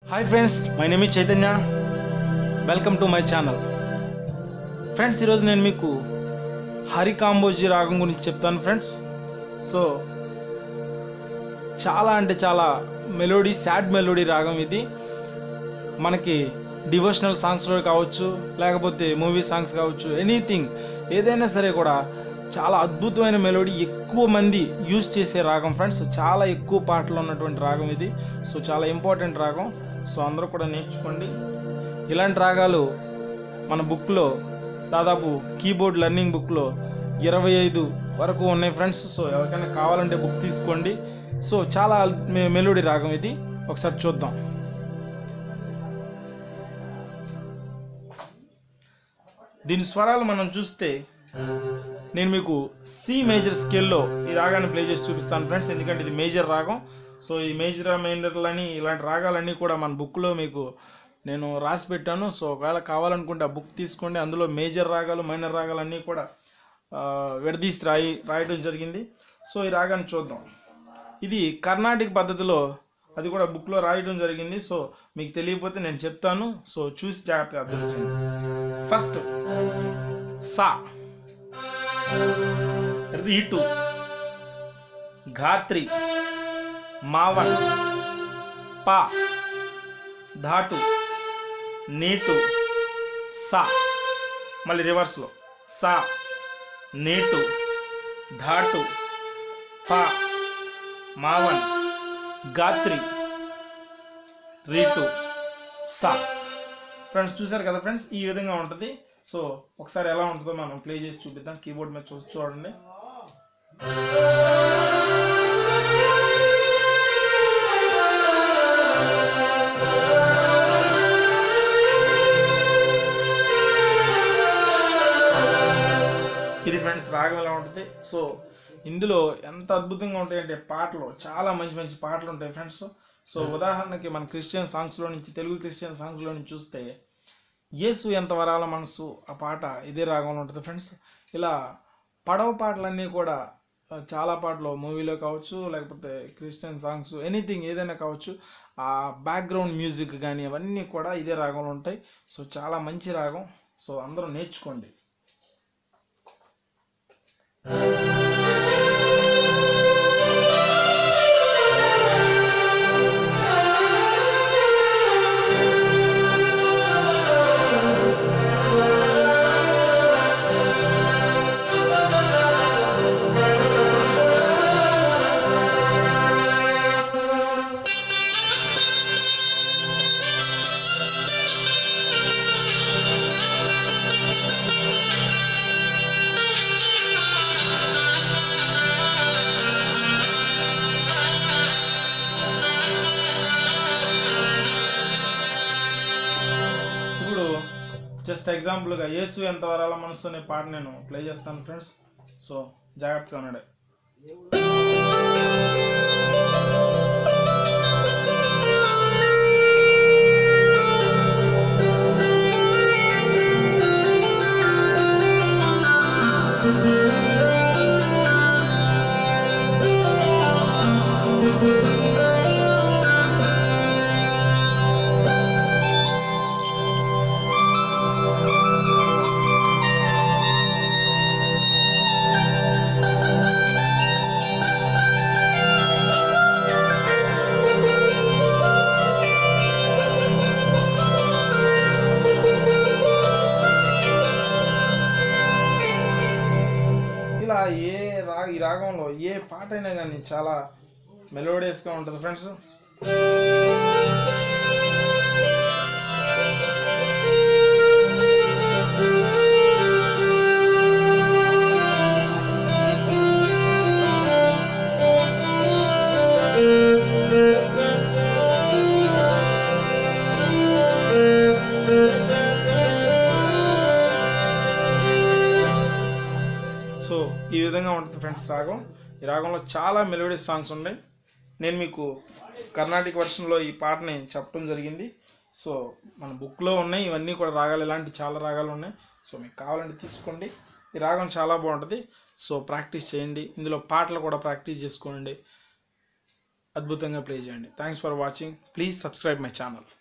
hi friends my name is Chaitanya welcome to my channel friends ఈరోజు నేను మీకు హరి కాంబోజీ రాగం గురించి చెప్తాను ఫ్రెండ్స్ సో చాలా అంటే చాలా మెలోడీ సాడ్ మెలోడీ రాగం ఇది మనకి డివోషనల్ సాంగ్స్లో కావచ్చు లేకపోతే మూవీ సాంగ్స్ కావచ్చు ఎనీథింగ్ ఏదైనా సరే కూడా చాలా అద్భుతమైన మెలోడీ ఎక్కువ మంది యూజ్ చేసే రాగం ఫ్రెండ్స్ చాలా ఎక్కువ పాటలు ఉన్నటువంటి రాగం ఇది సో చాలా ఇంపార్టెంట్ రాగం సో అందరూ కూడా నేర్చుకోండి ఇలాంటి రాగాలు మన బుక్లో దాదాపు కీబోర్డ్ లెర్నింగ్ బుక్లో ఇరవై ఐదు వరకు ఉన్నాయి ఫ్రెండ్స్ సో ఎవరికైనా కావాలంటే బుక్ తీసుకోండి సో చాలా మె- మెలోడీ రాగం ఇది ఒకసారి చూద్దాం దీని స్వరాలు మనం చూస్తే నేను మీకు సి మేజర్ స్కేల్లో ఈ రాగాన్ని ప్లే చేసి చూపిస్తాను ఫ్రెండ్స్ ఎందుకంటే ఇది మేజర్ రాగం సో ఈ మేజర్ మైనర్లని ఇలాంటి రాగాలన్నీ కూడా మన బుక్లో మీకు నేను రాసి పెట్టాను సో ఒకవేళ కావాలనుకుంటే ఆ బుక్ తీసుకోండి అందులో మేజర్ రాగాలు మైనర్ రాగాలు అన్నీ కూడా ఆ, విడదీసి రాయి రాయడం జరిగింది సో ఈ రాగాన్ని చూద్దాం ఇది కర్ణాటిక్ పద్ధతిలో అది కూడా బుక్లో రాయడం జరిగింది సో మీకు తెలియకపోతే నేను చెప్తాను సో చూసి జాగ్రత్తగా అర్థం చేయండి ఫస్ట్ సా రీటు ఘాత్రి మావన్ పా ధాటు నీటు సా మళ్ళీ రివర్స్లో సా నీటు ధాటు పా మావన్ గాత్రి రీటు సా ఫ్రెండ్స్ చూసారు కదా ఫ్రెండ్స్ ఈ విధంగా ఉంటుంది సో ఒకసారి ఎలా ఉంటుందో మనం ప్లే చేసి చూపిద్దాం కీబోర్డ్ మీద చూసి చూడండి ఇది ఫ్రెండ్స్ రాగం ఎలా ఉంటుంది సో ఇందులో ఎంత అద్భుతంగా ఉంటాయంటే పాటలు చాలా మంచి మంచి పాటలు ఉంటాయి ఫ్రెండ్స్ సో ఉదాహరణకి మన క్రిస్టియన్ సాంగ్స్లో నుంచి తెలుగు క్రిస్టియన్ సాంగ్స్లో నుంచి చూస్తే యేసు ఎంత వరాల మనసు ఆ పాట ఇదే రాగంలో ఉంటుంది ఫ్రెండ్స్ ఇలా పడవ పాటలన్నీ కూడా ఆ, చాలా పాటలు మూవీలో కావచ్చు లేకపోతే క్రిస్టియన్ సాంగ్స్ ఎనీథింగ్ ఏదైనా కావచ్చు ఆ బ్యాక్గ్రౌండ్ మ్యూజిక్ కానీ అవన్నీ కూడా ఇదే రాగంలో ఉంటాయి సో చాలా మంచి రాగం సో అందరూ నేర్చుకోండి ఇప్పుడు జస్ట్ ఎగ్జాంపుల్గా యేసు ఎంత వరాల మనసు అనే పాట నేను ప్లే చేస్తాను ఫ్రెండ్స్ సో జాగ్రత్తగా ఉన్నాడు ఇలా ఏ రా ఈ రాగంలో ఏ పాట అయినా కానీ చాలా మెలోడియస్గా ఉంటుంది ఫ్రెండ్స్ సో ఈ విధంగా ఉంటుంది ఫ్రెండ్స్ రాగం ఈ రాగంలో చాలా మెలోడియస్ సాంగ్స్ ఉన్నాయి నేను మీకు కర్ణాటిక్ వర్షన్లో ఈ పాటని చెప్పడం జరిగింది సో మన బుక్లో ఉన్నాయి ఇవన్నీ కూడా రాగాలు ఇలాంటి చాలా రాగాలు ఉన్నాయి సో మీకు కావాలంటే తీసుకోండి ఈ రాగం చాలా బాగుంటుంది సో ప్రాక్టీస్ చేయండి ఇందులో పాటలు కూడా ప్రాక్టీస్ చేసుకోండి అద్భుతంగా ప్లే చేయండి thanks for watching please subscribe my channel